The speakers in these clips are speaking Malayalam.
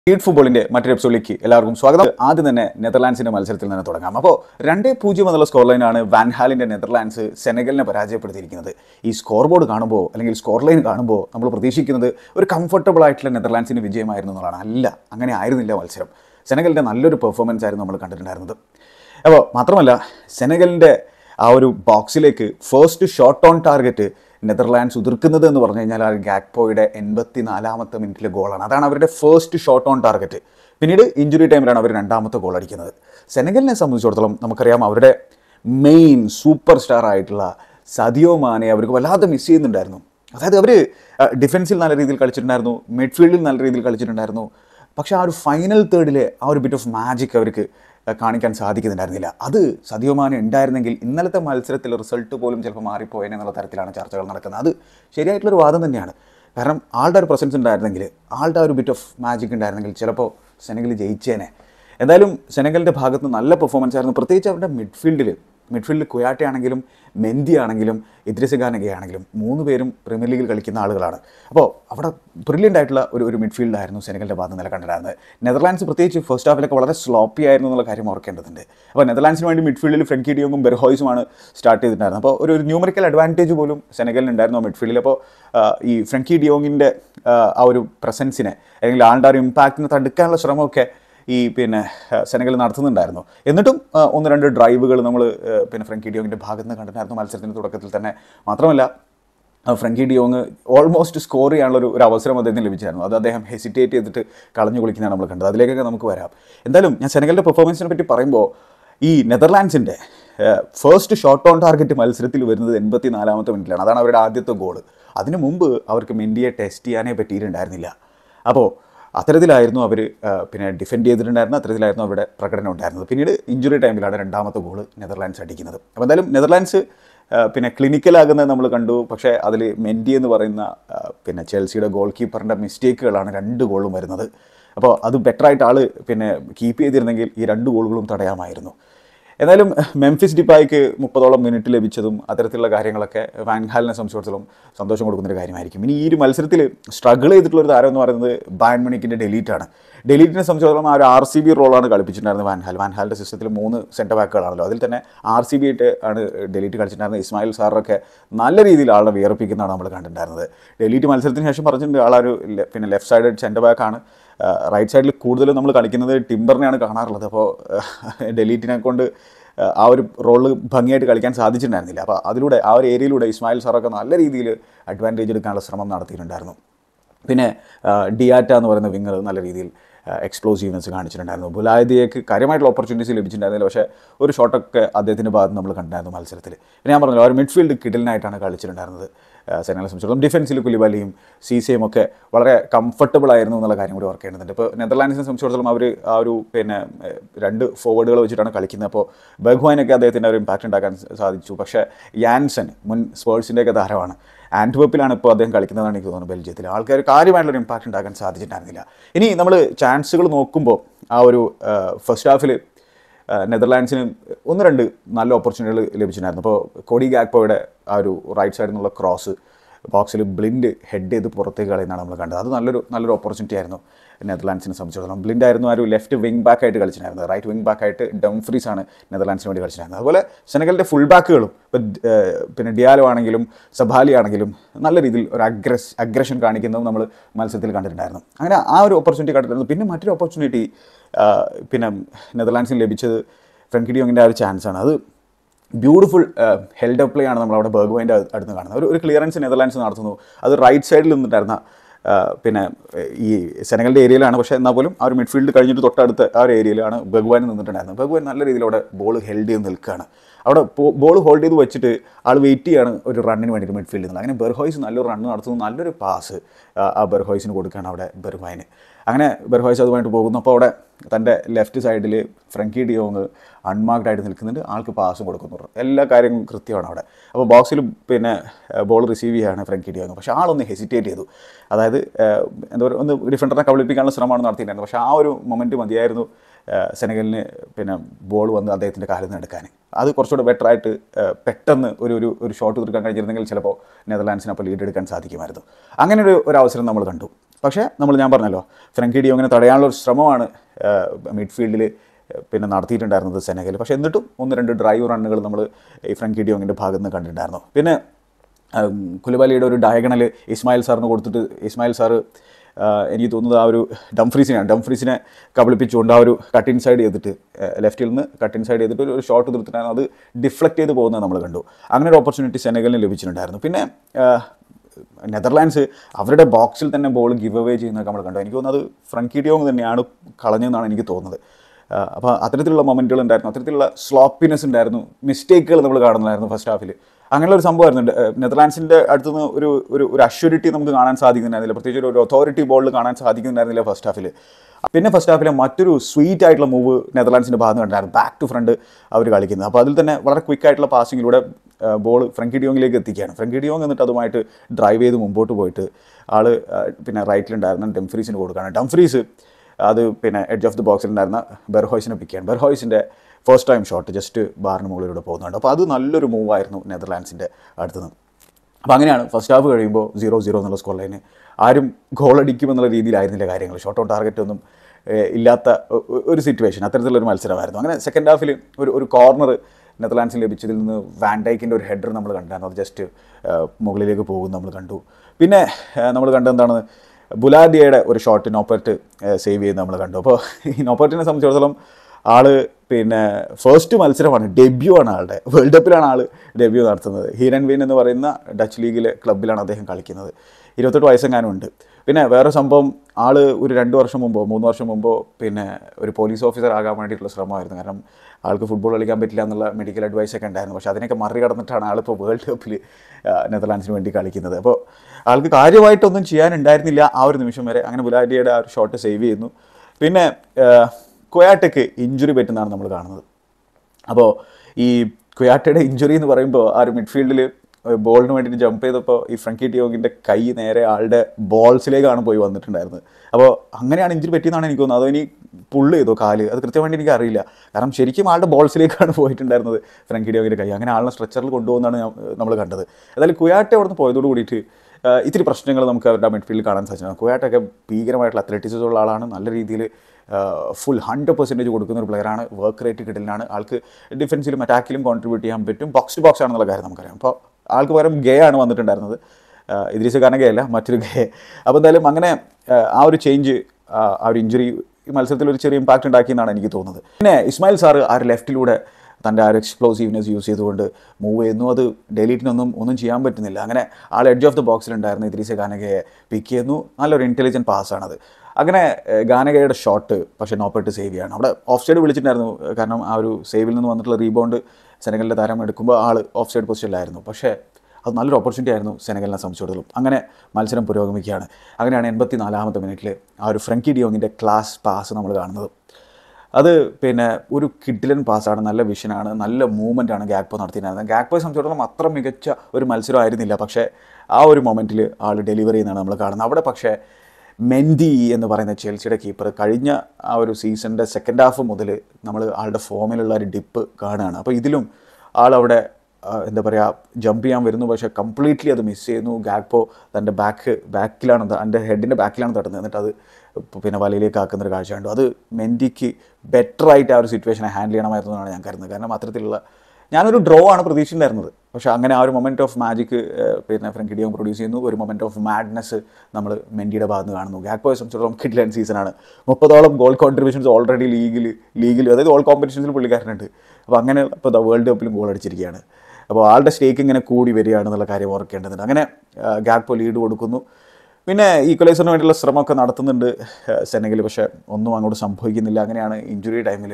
ഈഡ് ഫുട്ബോളിന്റെ മറ്റൊരു എപ്പിസോഡിലേക്ക് എല്ലാവർക്കും സ്വാഗതം ആദ്യം തന്നെ നെതർലാൻഡ്സിന്റെ മത്സരത്തിൽ നിന്ന് തുടങ്ങാം അപ്പോൾ രണ്ടേ പൂജ്യം എന്നുള്ള സ്കോർ ലൈനാണ് വാൻഹാലിന്റെ നെതർലാൻഡ്സ് സെനഗലിനെ പരാജയപ്പെടുത്തിയിരിക്കുന്നത് ഈ സ്കോർ ബോർഡ് കാണുമ്പോൾ അല്ലെങ്കിൽ സ്കോർ ലൈൻ കാണുമ്പോൾ നമ്മൾ പ്രതീക്ഷിക്കുന്നത് ഒരു കംഫർട്ടബിൾ ആയിട്ടുള്ള നെതർലാൻഡ്സിന്റെ വിജയമായിരുന്നു എന്നുള്ളതാണ് അല്ല അങ്ങനെ ആയിരുന്നില്ല മത്സരം സെനഗലിന്റെ നല്ലൊരു പെർഫോമൻസ് ആയിരുന്നു നമ്മൾ കണ്ടിട്ടുണ്ടായിരുന്നത് അപ്പോൾ മാത്രമല്ല സെനഗലിന്റെ ആ ഒരു ബോക്സിലേക്ക് first shot on target Netherlands ഉതിർക്കുന്നത് എന്ന് പറഞ്ഞു കഴിഞ്ഞാൽ ആ ഗാക്പോയുടെ എൺപത്തി നാലാമത്തെ മിനിറ്റിലെ ഗോളാണ് അതാണ് അവരുടെ ഫസ്റ്റ് ഷോട്ട് ഓൺ ടാർഗറ്റ് പിന്നീട് ഇഞ്ചുറി ടൈമിലാണ് അവർ രണ്ടാമത്തെ ഗോൾ അടിക്കുന്നത് സെനഗലിനെ സംബന്ധിച്ചിടത്തോളം നമുക്കറിയാം അവരുടെ മെയിൻ സൂപ്പർ സ്റ്റാർ ആയിട്ടുള്ള സദിയോ മാനെ അവർക്ക് വല്ലാതെ മിസ് ചെയ്യുന്നുണ്ടായിരുന്നു അതായത് അവർ ഡിഫൻസിൽ നല്ല രീതിയിൽ കളിച്ചിട്ടുണ്ടായിരുന്നു മിഡ്ഫീൽഡിൽ നല്ല രീതിയിൽ കളിച്ചിട്ടുണ്ടായിരുന്നു പക്ഷേ ആ ഒരു ഫൈനൽ തേർഡിലെ ആ ഒരു ബിറ്റ് ഓഫ് മാജിക് അവർക്ക് അഹ് കാണിക്കാൻ സാധിക്കുന്നുണ്ടായിരുന്നില്ല അത് സതിയോമാനം ഉണ്ടായിരുന്നെങ്കിൽ ഇന്നലത്തെ മത്സരത്തിൽ റിസൾട്ട് പോലും ചിലപ്പോൾ മാറിപ്പോയേനെ എന്നുള്ള തരത്തിലാണ് ചർച്ചകൾ നടക്കുന്നത് അത് ശരിയായിട്ടുള്ളൊരു വാദം തന്നെയാണ് കാരണം ആളുടെ ഒരു പ്രസൻസ് ഉണ്ടായിരുന്നെങ്കിൽ ആളുടെ ആ ഒരു ബിറ്റ് ഓഫ് മാജിക് ഉണ്ടായിരുന്നെങ്കിൽ ചിലപ്പോൾ സെനഗൽ ജയിച്ചേനെ എന്തായാലും സെനഗലിൻ്റെ ഭാഗത്ത് നിന്ന് നല്ല പെർഫോമൻസ് ആയിരുന്നു പ്രത്യേകിച്ച് അവരുടെ മിഡ്ഫീൽഡിൽ മിഡ്ഫീൽഡിൽ കുയാട്ടെ ആണെങ്കിലും മെന്തി ആണെങ്കിലും ഇദ്രിസഗാനഗെ ആണെങ്കിലും മൂന്ന് പേരും പ്രീമിയർ ലീഗിൽ കളിക്കുന്ന ആളുകളാണ് അപ്പോൾ അവിടെ ബ്രില്യൻ്റ് ആയിട്ടുള്ള ഒരു ഒരു മിഡ്ഫീൽഡായിരുന്നു സെനഗലിൻ്റെ ഭാഗത്ത് നില കണ്ടിട്ടുണ്ടായിരുന്നത് നെതർലാൻഡ്സ് പ്രത്യേകിച്ച് ഫസ്റ്റ് ഹാഫിലൊക്കെ വളരെ സ്ലോപ്പി ആയിരുന്നു എന്നുള്ള കാര്യം ഓർക്കേണ്ടതുണ്ട് അപ്പോൾ നെതർലാൻഡ്സിന് വേണ്ടി മിഡ്ഫീൽഡിൽ ഫ്രങ്കി ഡിയോങ്ങും ബെർഹോയ്സുമാണ് സ്റ്റാർട്ട് ചെയ്തിട്ടുണ്ടായിരുന്നത് അപ്പോൾ ഒരു ഒരു ന്യൂമറിക്കൽ അഡ്വാൻറ്റേജ് പോലും സെനഗലിന് ഉണ്ടായിരുന്നു മിഡ്ഫീൽഡിൽ അപ്പോൾ ആ, ഈ ഫ്രങ്കി ഡിയോങ്ങിൻ്റെ ആ ഒരു പ്രസൻസിനെ അല്ലെങ്കിൽ ആളുടെ ആ ഒരു ഇമ്പാക്റ്റിനെ തടുക്കാനുള്ള ശ്രമമൊക്കെ ഈ പിന്നെ സെനഗൽ നടത്തുന്നുണ്ടായിരുന്നു എന്നിട്ടും ആ, ഒന്ന് രണ്ട് ഡ്രൈവുകൾ നമ്മൾ പിന്നെ ഫ്രങ്കി ഡിയോങ്ങിൻ്റെ ഭാഗത്ത് നിന്ന് കണ്ടിട്ടുണ്ടായിരുന്നു മത്സരത്തിൻ്റെ തുടക്കത്തിൽ തന്നെ മാത്രമല്ല ആ, ഫ്രങ്കി ഡിയോങ് ഓൾമോസ്റ്റ് സ്കോർ ചെയ്യാനുള്ള ഒരു ഒരു അവസരം അദ്ദേഹത്തിന് ലഭിച്ചായിരുന്നു അത് അദ്ദേഹം ഹെസിറ്റേറ്റ് ചെയ്തിട്ട് കളഞ്ഞു കുളിക്കുന്നതാണ് നമ്മൾ കണ്ടത് അതിലേക്കൊക്കെ നമുക്ക് വരാം എന്തായാലും ഞാൻ സെനഗലിൻ്റെ പെർഫോമൻസിനെ പറ്റി പറയുമ്പോൾ ഈ നെതർലാൻഡ്സിൻ്റെ ഫസ്റ്റ് ഷോട്ട് ഓൺ ടാർഗറ്റ് മത്സരത്തിൽ വരുന്നത് എൺപത്തി നാലാമത്തെ മിനിറ്റിലാണ് അതാണ് അവരുടെ ആദ്യത്തെ ഗോൾ അതിനു മുമ്പ് അവർക്ക് മെൻഡിയെ ടെസ്റ്റ് ചെയ്യാനേ പറ്റിയിട്ടുണ്ടായിരുന്നില്ല അപ്പോൾ അത്തരത്തിലായിരുന്നു അവർ പിന്നെ ഡിഫെൻഡ് ചെയ്തിട്ടുണ്ടായിരുന്നത് അത്തരത്തിലായിരുന്നു അവരുടെ പ്രകടനം ഉണ്ടായിരുന്നത് പിന്നീട് ഇഞ്ചുറി ടൈമിലാണ് രണ്ടാമത്തെ ഗോൾ നെതർലാൻഡ്സ് അടിക്കുന്നത് അപ്പോൾ എന്തായാലും നെതർലാൻഡ്സ് ആ, പിന്നെ ക്ലിനിക്കലാകുന്നത് നമ്മൾ കണ്ടു പക്ഷേ അതിൽ മെൻഡി എന്ന് പറയുന്ന ആ, പിന്നെ ചെൽസിയുടെ ഗോൾ കീപ്പറിൻ്റെ മിസ്റ്റേക്കുകളാണ് രണ്ട് ഗോളും വരുന്നത് അപ്പോൾ അത് ബെറ്ററായിട്ട് ആൾ പിന്നെ കീപ്പ് ചെയ്തിരുന്നെങ്കിൽ ഈ രണ്ട് ഗോളുകളും തടയാമായിരുന്നു എന്നാലും മെംഫിസ് ഡിപ്പായ്ക്ക് മുപ്പതോളം മിനിറ്റ് ലഭിച്ചതും അത്തരത്തിലുള്ള കാര്യങ്ങളൊക്കെ വാൻഹാലിനെ സംബന്ധിച്ചിടത്തോളം സന്തോഷം കൊടുക്കുന്നൊരു കാര്യമായിരിക്കും ഇനി ഈ ഒരു മത്സരത്തിൽ സ്ട്രഗിൾ ചെയ്തിട്ടുള്ള ഒരു താരം എന്ന് പറയുന്നത് ബാൻ മണിക്കിൻ്റെ ഡെലീറ്റാണ് ഡെലീറ്റിനെ സംബന്ധിച്ചിടത്തോളം ആ ഒരു ആർ സി ബി റോളാണ് കളിപ്പിച്ചിട്ടുണ്ടായിരുന്നത് വാൻഹാൽ വാൻഹാലിൻ്റെ സിസ്റ്റത്തിൽ മൂന്ന് സെൻറ്റർ ബാക്കുകളാണല്ലോ അതിൽ തന്നെ ആർ സി ബി ആയിട്ട് ആണ് ഡെലീറ്റ് കളിച്ചിട്ടുണ്ടായിരുന്നത് ഇസ്മായിൽ സാറൊക്കെ നല്ല രീതിയിൽ ആളെ വിയർപ്പിക്കുന്നതാണ് നമ്മൾ കണ്ടിട്ടുണ്ടായിരുന്നത് ഡെലീറ്റ് മത്സരത്തിന് ശേഷം പറഞ്ഞിട്ടുണ്ട് ആളൊരു ലെ- പിന്നെ ലെഫ്റ്റ് സൈഡ് സെൻറ്റർ ബാക്കാണ് റൈറ്റ് സൈഡിൽ കൂടുതലും നമ്മൾ കളിക്കുന്നത് ടിംബറിനെയാണ് കാണാറുള്ളത് അപ്പോൾ ഡെലീറ്റിനെ കൊണ്ട് ആ, ആ ഒരു റോള് ഭംഗിയായിട്ട് കളിക്കാൻ സാധിച്ചിട്ടുണ്ടായിരുന്നില്ല അപ്പോൾ അതിലൂടെ ആ ഒരു ഏരിയയിലൂടെ ഇസ്മായിൽ സാറൊക്കെ നല്ല രീതിയിൽ അഡ്വാൻറ്റേജ് എടുക്കാനുള്ള ശ്രമം നടത്തിയിട്ടുണ്ടായിരുന്നു പിന്നെ ആ, ഡിയാറ്റ എന്ന് പറയുന്ന വിങ്ങർ നല്ല രീതിയിൽ എക്സ്പ്ലോസീവ്നെസ് കാണിച്ചിട്ടുണ്ടായിരുന്നു ബുലായതിയേക്ക് കാര്യമായിട്ടുള്ള ഓപ്പർച്യൂണിറ്റീസ് ലഭിച്ചിട്ടുണ്ടായിരുന്നില്ല പക്ഷേ ഒരു ഷോട്ടൊക്കെ അദ്ദേഹത്തിൻ്റെ ഭാഗത്ത് നമ്മൾ കണ്ടിട്ടുണ്ടായിരുന്നു മത്സരത്തിൽ പിന്നെ ഞാൻ പറഞ്ഞല്ലോ ഒരു മിഡ്ഫീൽഡ് കിടലിനായിട്ടാണ് കളിച്ചിട്ടുണ്ടായിരുന്നത് ആ, സെനഗലെ സംബന്ധിച്ചിടത്തോളം ഡിഫൻസിൽ കുലിബാലിയും സീസയും ഒക്കെ വളരെ കംഫർട്ടബിൾ ആയിരുന്നു എന്നുള്ള കാര്യം കൂടി ഓർക്കേണ്ടതുണ്ട് ഇപ്പോൾ നെതർലാൻഡ്സിനെ സംബന്ധിച്ചിടത്തോളം അവർ ആ ഒരു പിന്നെ ഏഹ്, രണ്ട് ഫോർവേഡുകൾ വെച്ചിട്ടാണ് കളിക്കുന്നത് അപ്പോൾ ബഗ്വാനൊക്കെ അദ്ദേഹത്തിൻ്റെ ഒരു ഇമ്പാക്റ്റ് ഉണ്ടാക്കാൻ സാധിച്ചു പക്ഷേ യാൻസൺ മുൻ സ്പേഴ്സിൻ്റെയൊക്കെ താരമാണ് ആൻഡ്വപ്പിലാണ് ഇപ്പോൾ അദ്ദേഹം കളിക്കുന്നതാണ് എനിക്ക് തോന്നുന്നത് ബെൽജിയത്തിൽ ആൾക്കാർ കാര്യമായിട്ടുള്ള ഒരു ഇമ്പാക്റ്റ് ഉണ്ടാക്കാൻ സാധിച്ചിട്ടുണ്ടായിരുന്നില്ല ഇനി നമ്മൾ ചാൻസുകൾ നോക്കുമ്പോൾ ആ ഒരു ഫസ്റ്റ് ഹാഫിൽ നെതർലാൻഡ്സിന് ഒന്ന് രണ്ട് നല്ല ഓപ്പർച്യൂണിറ്റികൾ ലഭിച്ചിട്ടുണ്ടായിരുന്നു അപ്പോൾ കോഡി ഗാക്പോയുടെ ആ ഒരു റൈറ്റ് സൈഡിൽ നിന്നുള്ള ക്രോസ് ബോക്സിൽ ബ്ലിൻഡ് ഹെഡ് ചെയ്ത് പുറത്തേക്ക് കളയുന്നതാണ് നമ്മൾ കണ്ടത് അത് നല്ലൊരു നല്ലൊരു ഓപ്പർച്യൂണിറ്റി ആയിരുന്നു നെതർലാൻഡ്സിനെ സംബന്ധിച്ചിടത്തോളം ബ്ലിൻഡ് ആയിരുന്നു ആ ഒരു ലെഫ്റ്റ് വിങ് ബാക്ക് ആയിട്ട് കളിച്ചിട്ടുണ്ടായിരുന്നത് റൈറ്റ് വിങ് ബാക്ക് ആയിട്ട് ഡംഫ്രീസ് ആണ് നെതർലാൻഡ്സിന് വേണ്ടി കളിച്ചിട്ടുണ്ടായിരുന്നത് അതുപോലെ സെനഗലിൻ്റെ ഫുൾ ബാക്കുകളും ഇപ്പോൾ പിന്നെ ഡിയാലോ ആണെങ്കിലും സബാലി ആണെങ്കിലും നല്ല രീതിയിൽ ഒരു അഗ്രസ് അഗ്രഷൻ കാണിക്കുന്നതും നമ്മൾ മത്സരത്തിൽ കണ്ടിട്ടുണ്ടായിരുന്നു അങ്ങനെ ആ ഒരു ഓപ്പർച്യൂണിറ്റി കണ്ടിട്ടുണ്ടായിരുന്നു പിന്നെ മറ്റൊരു ഓപ്പർച്യൂണിറ്റി പിന്നെ നെതർലാൻഡ്സിന് ലഭിച്ചത് ഫ്രങ്കി ഡിയോങ്ങിൻ്റെ ആ ഒരു ചാൻസാണ് അത് ബ്യൂട്ടിഫുൾ ഹെൽഡ് അപ്പ് പ്ലേ ആണ് നമ്മൾ അവിടെ ബർഗ്വൈൻ്റെ അടുത്ത് കാണുന്നത് ഒരു ഒരു ക്ലിയറൻസ് നെതർലാൻഡ്സ് നടത്തുന്നു അത് റൈറ്റ് സൈഡിൽ നിന്നിട്ടായിരുന്ന ആ, പിന്നെ ഈ സെനഗലിൻ്റെ ഏരിയയിലാണ് പക്ഷേ എന്നാൽ പോലും ആ ഒരു മിഡ്ഫീൽഡ് കഴിഞ്ഞിട്ട് തൊട്ടടുത്ത ആ ഒരു ഏരിയയിലാണ് ബഗ്വാൻ നിന്നിട്ടുണ്ടായിരുന്നത് ബഗ്വാൻ നല്ല രീതിയിൽ അവിടെ ബോൾ ഹെൽഡ് ചെയ്ത് നിൽക്കുകയാണ് അവിടെ ബോൾ ഹോൾഡ് ചെയ്ത് വെച്ചിട്ട് ആൾ വെയിറ്റ് ചെയ്യാണ് ഒരു റണ്ണിന് വേണ്ടിയിട്ട് മിഡ്ഫീൽഡിൽ നിന്ന് അങ്ങനെ ബെർഹോയ്സ് നല്ലൊരു റണ്ണ് നടത്തുന്നു നല്ലൊരു പാസ് ആ ബെർഹോയ്സിന് കൊടുക്കുകയാണ് അവിടെ ബെർഹോയിന് അങ്ങനെ ബെർഹോയ്സ് അതുമായിട്ട് പോകുന്നു അപ്പോൾ അവിടെ തൻ്റെ ലെഫ്റ്റ് സൈഡിൽ ഫ്രങ്കി ഡിയോങ് അൺമാർക്ഡ് ആയിട്ട് നിൽക്കുന്നുണ്ട് ആൾക്ക് പാസ് കൊടുക്കുന്നു എല്ലാ കാര്യങ്ങളും കൃത്യമാണ് അവിടെ അപ്പോൾ ബോക്സിൽ പിന്നെ ബോൾ റിസീവ് ചെയ്യുകയാണ് ഫ്രങ്കി ഡിയോങ് പക്ഷേ ആളൊന്ന് ഹെസിറ്റേറ്റ് ചെയ്തു അതായത് ഏഹ്, എന്താ പറയുക ഒന്ന് ഡിഫൻഡറിനെ കബളിപ്പിക്കാനുള്ള ശ്രമമാണ് നടത്തിയിട്ടുണ്ടായിരുന്നത് പക്ഷേ ആ ഒരു മൊമെൻറ്റ് മതിയായിരുന്നു ഏഹ്, സെനഗലിന് പിന്നെ ബോൾ വന്ന് അദ്ദേഹത്തിൻ്റെ കാലിൽ നിന്ന് എടുക്കാൻ അത് കുറച്ചുകൂടെ ബെറ്റർ ആയിട്ട് ഏഹ്, പെട്ടെന്ന് ഒരു ഒരു ഒരു ഷോട്ട് തീർക്കാൻ കഴിഞ്ഞിരുന്നെങ്കിൽ ചിലപ്പോൾ നെതർലാൻഡ്സിന് അപ്പോൾ ലീഡ് എടുക്കാൻ സാധിക്കുമായിരുന്നു അങ്ങനെ ഒരു ഒരു അവസരം നമ്മൾ കണ്ടു പക്ഷേ നമ്മൾ ഞാൻ പറഞ്ഞല്ലോ ഫ്രങ്കി ഡിയോങ്ങിനെ തടയാനുള്ള ഒരു ശ്രമമാണ് മിഡ്ഫീൽഡിൽ പിന്നെ നടത്തിയിട്ടുണ്ടായിരുന്നത് സെനഗൽ പക്ഷേ എന്നിട്ടും ഒന്ന് രണ്ട് ഡ്രൈവ് റണ്ണുകൾ നമ്മൾ ഈ ഫ്രങ്കി ഡിയോങ്ങിൻ്റെ ഭാഗത്ത് നിന്ന് കണ്ടിട്ടുണ്ടായിരുന്നു പിന്നെ ഉം, കുലുബാലിയുടെ ഒരു ഡയഗണൽ ഇസ്മായിൽ സാറിന് കൊടുത്തിട്ട് ഇസ്മായിൽ സാറ് ആ, എനിക്ക് തോന്നുന്നത് ആ ഒരു ഡംഫ്രീസിനെയാണ് ഡംഫ്രീസിനെ കബളിപ്പിച്ചുകൊണ്ട് ആ ഒരു കട്ട് ഇൻസൈഡ് ചെയ്തിട്ട് ലെഫ്റ്റിൽ നിന്ന് കട്ട് ഇൻസൈഡ് ചെയ്തിട്ട് ഒരു- ഒരു ഷോട്ട് തീർത്തിട്ടാണ് അത് ഡിഫ്ലക്ട് ചെയ്ത് പോകുന്നത് നമ്മൾ കണ്ടു അങ്ങനെ ഒരു ഓപ്പർച്യൂണിറ്റി സെനഗലിന് ലഭിച്ചിട്ടുണ്ടായിരുന്നു പിന്നെ ആ, നെതർലാൻഡ്സ് അവരുടെ ബോക്സിൽ തന്നെ ബോൾ ഗിവ് അവേ ചെയ്യുന്നതൊക്കെ നമ്മൾ കണ്ടു എനിക്ക് തോന്നുന്നത് ഫ്രങ്കി ഡിയോങ് തന്നെയാണ് കളഞ്ഞതെന്നാണ് എനിക്ക് തോന്നുന്നത് അപ്പോൾ അത്തരത്തിലുള്ള മൊമെൻറ്റുകൾ ഉണ്ടായിരുന്നു അത്തരത്തിലുള്ള സ്ലോപ്പിനെസ് ഉണ്ടായിരുന്നു മിസ്റ്റേക്കുകൾ നമ്മൾ കാണുന്നതായിരുന്നു ഫസ്റ്റ് ഹാഫിൽ അങ്ങനെയുള്ള ഒരു സംഭവമായിരുന്നു ഏഹ് നെതർലാൻഡ്സിൻ്റെ അടുത്തുനിന്ന് ഒരു ഒരു ഒരു അഷ്യൂരിറ്റി നമുക്ക് കാണാൻ സാധിക്കുന്നുണ്ടായിരുന്നില്ല പ്രത്യേകിച്ച് ഒരു അതോറിറ്റി ബോളിൽ കാണാൻ സാധിക്കുന്നുണ്ടായിരുന്നില്ല ഫസ്റ്റ് ഹാഫിൽ പിന്നെ ഫസ്റ്റ് ഹാഫിലെ മറ്റൊരു സ്വീറ്റ് ആയിട്ടുള്ള മൂവ് നെതർലാൻഡ്സിൻ്റെ ഭാഗത്ത് നിന്ന് കണ്ടായിരുന്നു ബാക്ക് ടു ഫ്രണ്ട് അവർ കളിക്കുന്നത് അപ്പോൾ അതിൽ തന്നെ വളരെ ക്വിക്ക് ആയിട്ടുള്ള പാസിങ്ങിലൂടെ ബോൾ ഫ്രങ്കി ഡിയോങ്ങിലേക്ക് എത്തിക്കുകയാണ് ഫ്രങ്കി ഡിയോങ് എന്നിട്ട് അതുമായിട്ട് ഡ്രൈവ് ചെയ്ത് മുമ്പോട്ട് പോയിട്ട് ആൾ പിന്നെ റൈറ്റിലുണ്ടായിരുന്ന ഡംഫ്രീസിന് കൊടുക്കുകയാണ് ഡംഫ്രീസ് അത് പിന്നെ എഡ്ജ് ഓഫ് ദി ബോക്സിലുണ്ടായിരുന്ന ബെർഹോയ്സിനെ പിക്ക് ചെയ്യാണ് ബെർഹോയ്സിൻ്റെ ഫസ്റ്റ് ടൈം ഷോട്ട് ജസ്റ്റ് ബാറിന് മുകളിലൂടെ പോകുന്നുണ്ട് അപ്പോൾ അത് നല്ലൊരു മൂവായിരുന്നു നെതർലാൻഡ്സിൻ്റെ അടുത്തുനിന്ന് അപ്പോൾ അങ്ങനെയാണ് ഫസ്റ്റ് ഹാഫ് കഴിയുമ്പോൾ സീറോ സീറോ എന്നുള്ള സ്കോർ ലൈന് ആരും ഗോൾ അടിക്കുമെന്നുള്ള രീതിയിലായിരുന്നില്ല കാര്യങ്ങൾ ഷോട്ട് ഓൺ ടാർഗറ്റ് ഒന്നും ഏഹ്, ഇല്ലാത്ത ഒ- ഒ- ഒരു സിറ്റുവേഷൻ അത്തരത്തിലുള്ളൊരു മത്സരമായിരുന്നു അങ്ങനെ സെക്കൻഡ് ഹാഫിൽ ഒരു ഒരു കോർണർ നെതർലാൻഡ്സിന് ലഭിച്ചതിൽ നിന്ന് വാൻഡൈക്കിൻ്റെ ഒരു ഹെഡർ നമ്മൾ കണ്ടായിരുന്നു അത് ജസ്റ്റ് മുകളിലേക്ക് പോകും നമ്മൾ കണ്ടു പിന്നെ നമ്മൾ കണ്ടത് എന്താണ് ബുലാഡിയയുടെ ഒരു ഷോട്ട് നോപ്പർട്ട് സേവ് ചെയ്യുന്നത് നമ്മൾ കണ്ടു അപ്പോൾ ഈ നോപ്പർട്ടിനെ സംബന്ധിച്ചിടത്തോളം ആള് പിന്നെ ഫസ്റ്റ് മത്സരമാണ് ഡെബ്യൂ ആണ് ആളുടെ വേൾഡ് കപ്പിലാണ് ആൾ ഡെബ്യൂ നടത്തുന്നത് ഹീരൻ വീൻ എന്ന് പറയുന്ന ഡച്ച് ലീഗിലെ ക്ലബ്ബിലാണ് അദ്ദേഹം കളിക്കുന്നത് ഇരുപത്തെട്ട് വയസ്സെങ്ങാനും ഉണ്ട് പിന്നെ വേറെ സംഭവം ആൾ ഒരു രണ്ട് വർഷം മുമ്പോ മൂന്ന് വർഷം മുമ്പോ പിന്നെ ഒരു പോലീസ് ഓഫീസർ ആകാൻ വേണ്ടിയിട്ടുള്ള ശ്രമമായിരുന്നു കാരണം ആൾക്ക് ഫുട്ബോൾ കളിക്കാൻ പറ്റില്ല എന്നുള്ള മെഡിക്കൽ അഡ്വൈസ് ഒക്കെ ഉണ്ടായിരുന്നു പക്ഷേ അതിനൊക്കെ മറികടന്നിട്ടാണ് ആളിപ്പോൾ വേൾഡ് കപ്പിൽ നെതർലാൻഡ്സിന് വേണ്ടി കളിക്കുന്നത് അപ്പോൾ ആൾക്ക് കാര്യമായിട്ടൊന്നും ചെയ്യാനുണ്ടായിരുന്നില്ല ആ ഒരു നിമിഷം വരെ അങ്ങനെ ബുലാഡിയുടെ ആ ഒരു ഷോട്ട് സേവ് ചെയ്യുന്നു പിന്നെ കൊയാട്ടയ്ക്ക് ഇഞ്ചുറി പറ്റുന്നതാണ് നമ്മൾ കാണുന്നത് അപ്പോൾ ഈ കുയാട്ടയുടെ ഇഞ്ചുറി എന്ന് പറയുമ്പോൾ ആ ഒരു മിഡ്ഫീൽഡിൽ ബോളിന് വേണ്ടിയിട്ട് ജമ്പ് ചെയ്തപ്പോൾ ഈ ഫ്രങ്കി ടിയോഗിൻ്റെ കൈ നേരെ ആളുടെ ബോൾസിലേക്കാണ് പോയി വന്നിട്ടുണ്ടായിരുന്നത് അപ്പോൾ അങ്ങനെയാണ് ഇഞ്ചുറി പറ്റിയെന്നാണ് എനിക്ക് തോന്നുന്നത് അതോ ഇനി പുള്ള് ചെയ്തോ കാല് അത് കൃത്യമായിട്ട് എനിക്ക് അറിയില്ല കാരണം ശരിക്കും ആളുടെ ബോൾസിലേക്കാണ് പോയിട്ടുണ്ടായിരുന്നത് ഫ്രങ്കി ടിയോഗിൻ്റെ കൈ അങ്ങനെ ആളിനെ സ്ട്രെച്ചറിൽ കൊണ്ടുപോകുന്നതാണ് നമ്മൾ കണ്ടത് ഏതായാലും കുയാട്ടെ അവിടെ നിന്ന് പോയതോട് കൂടിയിട്ട് ആ, ഇത്തിരി പ്രശ്നങ്ങൾ നമുക്ക് അവരുടെ മിഡ്ഫീൽഡിൽ കാണാൻ സാധിച്ചു കുയാട്ടൊക്കെ ഭീകരമായിട്ടുള്ള അത്ലറ്റിക്സ് ഉള്ള ആളാണ് നല്ല രീതിയിൽ ഫുൾ ഹൺഡ്രഡ് പെർസെൻറ്റേജ് കൊടുക്കുന്ന ഒരു പ്ലെയറാണ് വർക്ക് റേറ്റ് കിടലിനാണ് ആൾക്ക് ഡിഫൻസിലും അറ്റാക്കിലും കോൺട്രിബ്യൂട്ട് ചെയ്യാൻ പറ്റും ബോക്സ് ടു ബോക്സ് ആണെന്നുള്ള കാര്യം നമുക്കറിയാം അപ്പോൾ ആൾക്ക് പകരം ഗേ ആണ് വന്നിട്ടുണ്ടായിരുന്നത് ഇദ്രീസ് ഖാന ഗേ അല്ല മറ്റൊരു ഗേ അപ്പോൾ എന്തായാലും അങ്ങനെ ആ, ആ ഒരു ചേഞ്ച് ആ ഒരു ഇഞ്ചുറി ഈ മത്സരത്തിൽ ഒരു ചെറിയ ഇമ്പാക്റ്റ് ഉണ്ടാക്കിയെന്നാണ് എനിക്ക് തോന്നുന്നത് പിന്നെ ഇസ്മായിൽ സാറ് ആ ഒരു ലെഫ്റ്റിലൂടെ തൻ്റെ ആ ഒരു എക്സ്പ്ലോസീവ്നെസ് യൂസ് ചെയ്തുകൊണ്ട് മൂവ് ചെയ്യുന്നു അത് ഡെലീറ്റിനൊന്നും ഒന്നും ചെയ്യാൻ പറ്റുന്നില്ല അങ്ങനെ ആൾ എഡ്ജ് ഓഫ് ദ ബോക്സിലുണ്ടായിരുന്ന ഇദ്രീസ ഗാനകയെ പിക്ക് ചെയ്യുന്നു നല്ലൊരു ഇൻ്റലിജൻറ്റ് പാസ്സാണത് അങ്ങനെ ഏഹ്, ഗാനകയുടെ ഷോട്ട് പക്ഷേ നോപ്പെട്ട് സേവ് ചെയ്യാണ് അവിടെ ഓഫ് സൈഡ് വിളിച്ചിട്ടുണ്ടായിരുന്നു കാരണം ആ ഒരു സേവിൽ നിന്ന് വന്നിട്ടുള്ള റീബൗണ്ട് സെനഗലിൻ്റെ താരം എടുക്കുമ്പോൾ ആൾ ഓഫ് സൈഡ് പൊസിഷനിലായിരുന്നു പക്ഷേ അത് നല്ലൊരു ഓപ്പർച്യൂണിറ്റി ആയിരുന്നു സെനഗലിനെ സംബന്ധിച്ചിടത്തോളം അങ്ങനെ മത്സരം പുരോഗമിക്കുകയാണ് അങ്ങനെയാണ് എൺപത്തി നാലാമത്തെ മിനിറ്റിൽ ആ ഒരു ഫ്രങ്കി ഡിയോങ്ങിൻ്റെ ക്ലാസ് പാസ് നമ്മൾ കാണുന്നത് അത് പിന്നെ ഒരു കിഡിലൻ പാസ്സാണ് നല്ല വിഷനാണ് നല്ല മൂവ്മെൻ്റ് ആണ് ഗാക്പോ നടത്തിയിരുന്നത് ഗാക്പോയെ സംബന്ധിച്ചിടത്തോളം അത്ര മികച്ച ഒരു മത്സരമായിരുന്നില്ല പക്ഷേ ആ ഒരു മൊമെൻറ്റിൽ ആൾ ഡെലിവറി ചെയ്യുന്നതാണ് നമ്മൾ കാണുന്നത് അവിടെ പക്ഷേ മെൻഡി എന്ന് പറയുന്ന ചെൽസിയുടെ കീപ്പർ കഴിഞ്ഞ ആ ഒരു സീസണിൻ്റെ സെക്കൻഡ് ഹാഫ് മുതൽ നമ്മൾ ആളുടെ ഫോമിലുള്ള ഒരു ഡിപ്പ് കാണുകയാണ് അപ്പോൾ ഇതിലും ആളവിടെ ആ, എന്താ പറയുക ജമ്പ് ചെയ്യാൻ വരുന്നു പക്ഷേ കംപ്ലീറ്റ്ലി അത് മിസ് ചെയ്യുന്നു ഗാക്പോ തൻ്റെ ബാക്ക് ബാക്കിലാണ് എൻ്റെ ഹെഡിൻ്റെ ബാക്കിലാണ് തട്ടുന്നത് എന്നിട്ട് അത് പിന്നെ വലയിലേക്ക് ആക്കുന്ന ഒരു കാഴ്ച കണ്ടു അത് മെൻഡിക്ക് ബെറ്റർ ആയിട്ട് ആ ഒരു സിറ്റുവേഷനെ ഹാൻഡിൽ ചെയ്യണമായിരുന്നു എന്നാണ് ഞാൻ കരുതുന്നത് കാരണം അത്തരത്തിലുള്ള ഞാനൊരു ഡ്രോ ആണ് പ്രതീക്ഷിച്ചിട്ടുണ്ടായിരുന്നത് പക്ഷേ അങ്ങനെ ആ ഒരു മൊമെൻറ്റ് ഓഫ് മാജിക് പിന്നെ ഫ്രങ്കിഡിയോം പ്രൊഡ്യൂസ് ചെയ്യുന്നു ഒരു മൊമെൻറ്റ് ഓഫ് മാഡ്നെസ് നമ്മൾ മെൻഡിയുടെ ഭാഗത്ത് നിന്ന് കാണുന്നു ഗാക്പോയെ സംബന്ധിച്ചിടത്തോളം കിഡ്ലൻ സീസണാണ് മുപ്പതോളം ഗോൾ കോൺട്രിബ്യൂഷൻസ് ഓൾറെഡി ലീഗിൽ ലീഗിൽ അതായത് ഓൾ കോമ്പറ്റീഷൻസിൽ പുള്ളിക്കാരനുണ്ട് അപ്പോൾ അങ്ങനെ ഇപ്പോൾ വേൾഡ് കപ്പിലും ഗോൾ അടിച്ചിരിക്കുകയാണ് അപ്പോൾ ആളുടെ സ്റ്റേക്ക് ഇങ്ങനെ കൂടി വരികയാണെന്നുള്ള കാര്യം ഓർക്കേണ്ടതുണ്ട് അങ്ങനെ ഗാക്പോ ലീഡ് കൊടുക്കുന്നു പിന്നെ ഈക്വലൈസറിന് വേണ്ടിയുള്ള ശ്രമമൊക്കെ നടത്തുന്നുണ്ട് സെനഗൽ പക്ഷേ ഒന്നും അങ്ങോട്ട് സംഭവിക്കുന്നില്ല അങ്ങനെയാണ് ഇഞ്ചുറി ടൈമിൽ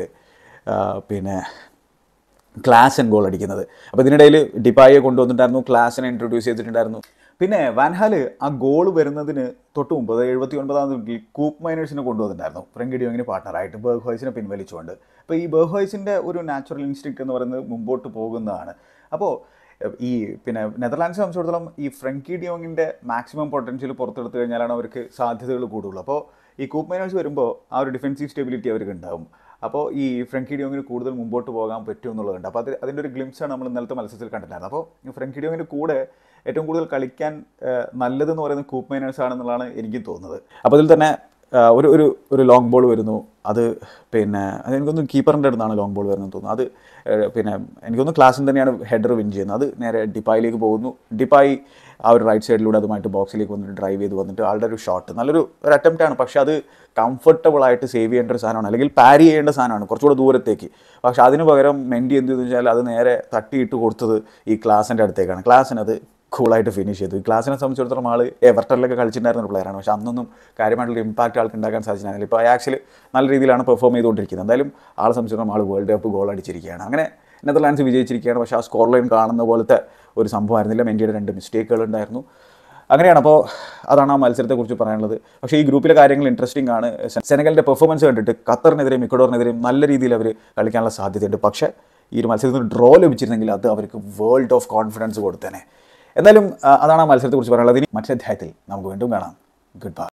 പിന്നെ ക്ലാസൻ ഗോൾ അടിക്കുന്നത് അപ്പോൾ ഇതിനിടയിൽ ഡിപ്പായെ കൊണ്ടുവന്നിട്ടുണ്ടായിരുന്നു ക്ലാസിനെ ഇൻട്രൊഡ്യൂസ് ചെയ്തിട്ടുണ്ടായിരുന്നു പിന്നെ വാൻഹാല് ആ ഗോൾ വരുന്നതിന് തൊട്ട് മുമ്പ് അതായത് എഴുപത്തി ഒൻപതാം മിനിറ്റിൽ കൂപ്പ് മൈനേഴ്സിനെ കൊണ്ടുവന്നിട്ടുണ്ടായിരുന്നു ഫ്രങ്കി ഡിയോങ്ങിന് പാർട്ണറായിട്ട് ബേർഹോയ്സിനെ പിൻവലിച്ചുകൊണ്ട് അപ്പോൾ ഈ ബേർഹോയ്സിൻ്റെ ഒരു നാച്ചുറൽ ഇൻസ്റ്റിക്ട് എന്ന് പറയുന്നത് മുമ്പോട്ട് പോകുന്നതാണ് അപ്പോൾ ഈ പിന്നെ നെതർലാൻഡ്സിനെ സംബന്ധിച്ചിടത്തോളം ഈ ഫ്രങ്കി ഡിയോങ്ങിൻ്റെ മാക്സിമം പൊട്ടൻഷ്യൽ പുറത്തെടുത്ത് കഴിഞ്ഞാലാണ് അവർക്ക് സാധ്യതകൾ കൂടുള്ളൂ അപ്പോൾ ഈ കൂപ്പ് മൈനേഴ്സ് വരുമ്പോൾ ആ ഒരു ഡിഫൻസീവ് സ്റ്റെബിലിറ്റി അവർക്ക് ഉണ്ടാവും അപ്പോൾ ഈ ഫ്രങ്കി ഡിയോങ്ങിന് കൂടുതൽ മുമ്പോട്ട് പോകാൻ പറ്റും എന്നുള്ളതുണ്ട് അപ്പോൾ അത് അതിൻ്റെ ഒരു ഗ്ലിംസാണ് നമ്മൾ ഇന്നലത്തെ മത്സരത്തിൽ കണ്ടിട്ടുണ്ടായിരുന്നത് അപ്പോൾ ഈ ഫ്രങ്കി ഡിയോങ്ങിൻ്റെ കൂടെ ഏറ്റവും കൂടുതൽ കളിക്കാൻ ഏഹ്, നല്ലതെന്ന് പറയുന്നത് കൂപ്പ് മൈനേഴ്സ് ആണെന്നുള്ളതാണ് എനിക്കും തോന്നുന്നത് അപ്പോൾ അതിൽ തന്നെ ഏഹ്, ഒരു ഒരു ഒരു ലോങ് ബോൾ വരുന്നു അത് പിന്നെ അത് എനിക്കൊന്ന് കീപ്പറിൻ്റെ അടുത്താണ് ലോങ് ബോൾ വരുന്നത് തോന്നുന്നു അത് ഏഹ്, പിന്നെ എനിക്കൊന്ന് ക്ലാസ്സിൽ തന്നെയാണ് ഹെഡർ വിൻ ചെയ്യുന്നത് അത് നേരെ ഡിപ്പായിലേക്ക് പോകുന്നു ഡിപ്പായി ആ ഒരു റൈറ്റ് സൈഡിലൂടെ അതുമായിട്ട് ബോക്സിലേക്ക് വന്നിട്ട് ഡ്രൈവ് ചെയ്ത് വന്നിട്ട് ആളുടെ ഒരു ഷോട്ട് നല്ലൊരു ഒരു അറ്റംപ്റ്റ് ആണ് പക്ഷേ അത് കംഫർട്ടബിൾ ആയിട്ട് സേവ് ചെയ്യേണ്ട ഒരു സാധനമാണ് അല്ലെങ്കിൽ പാരി ചെയ്യേണ്ട സാധനമാണ് കുറച്ചുകൂടെ ദൂരത്തേക്ക് പക്ഷേ അതിന് പകരം മെൻഡി എന്ത് ചെയ്തു വെച്ചാൽ അത് നേരെ തട്ടിയിട്ട് കൊടുത്തത് ഈ ക്ലാസിൻ്റെ അടുത്തേക്കാണ് ക്ലാസ്സിന് അത് കൂളായിട്ട് ഫിനിഷ് ചെയ്തു ഈ ക്ലാസ്സിനെ സംബന്ധിച്ചിടത്തോളം ആൾ എവർട്ടണിലൊക്കെ കളിച്ചിട്ടുണ്ടായിരുന്ന ഒരു പ്ലെയറാണ് പക്ഷേ അന്നൊന്നും കാര്യമായിട്ടുള്ള ഇമ്പാക്റ്റ് ആൾക്ക് ഉണ്ടാക്കാൻ സാധിച്ചിട്ടുണ്ടായില്ല ഇപ്പോൾ ആക്ച്വലി നല്ല രീതിയിലാണ് പെർഫോം ചെയ്തുകൊണ്ടിരിക്കുന്നത് എന്തായാലും ആളെ സംബന്ധിച്ചിടത്തോളം ആൾ വേൾഡ് കപ്പ് ഗോൾ അടിച്ചിരിക്കുകയാണ് അങ്ങനെ നെതർലാൻഡ്സ് വിജയിച്ചിരിക്കുകയാണ് പക്ഷേ ആ സ്കോർ ലൈൻ കാണുന്ന പോലത്തെ ഒരു സംഭവമായിരുന്നില്ല മെൻഡിയുടെ രണ്ട് മിസ്റ്റേക്കുകൾ ഉണ്ടായിരുന്നു അങ്ങനെയാണ് അപ്പോൾ അതാണ് ആ മത്സരത്തെക്കുറിച്ച് പറയാനുള്ളത് പക്ഷേ ഈ ഗ്രൂപ്പിലെ കാര്യങ്ങൾ ഇൻട്രസ്റ്റിംഗ് ആണ് സെ- സെനഗലിൻ്റെ പെർഫോമൻസ് കണ്ടിട്ട് ഖത്തറിനെതിരെയും ഇക്വഡോറിനെതിരെയും നല്ല രീതിയിൽ അവർ കളിക്കാനുള്ള സാധ്യതയുണ്ട് പക്ഷേ ഈ ഒരു മത്സരത്തിൽ ഡ്രോ ലഭിച്ചിരുന്നെങ്കിൽ അത് അവർക്ക് വേൾഡ് ഓഫ് കോൺഫിഡൻസ് കൊടുത്തേനെ എന്തായാലും ആ, അതാണ് ആ മത്സരത്തെക്കുറിച്ച് പറയാനുള്ളത് ഇനി മറ്റേ അധ്യായത്തിൽ നമുക്ക് വീണ്ടും കാണാം ഗുഡ് ബൈ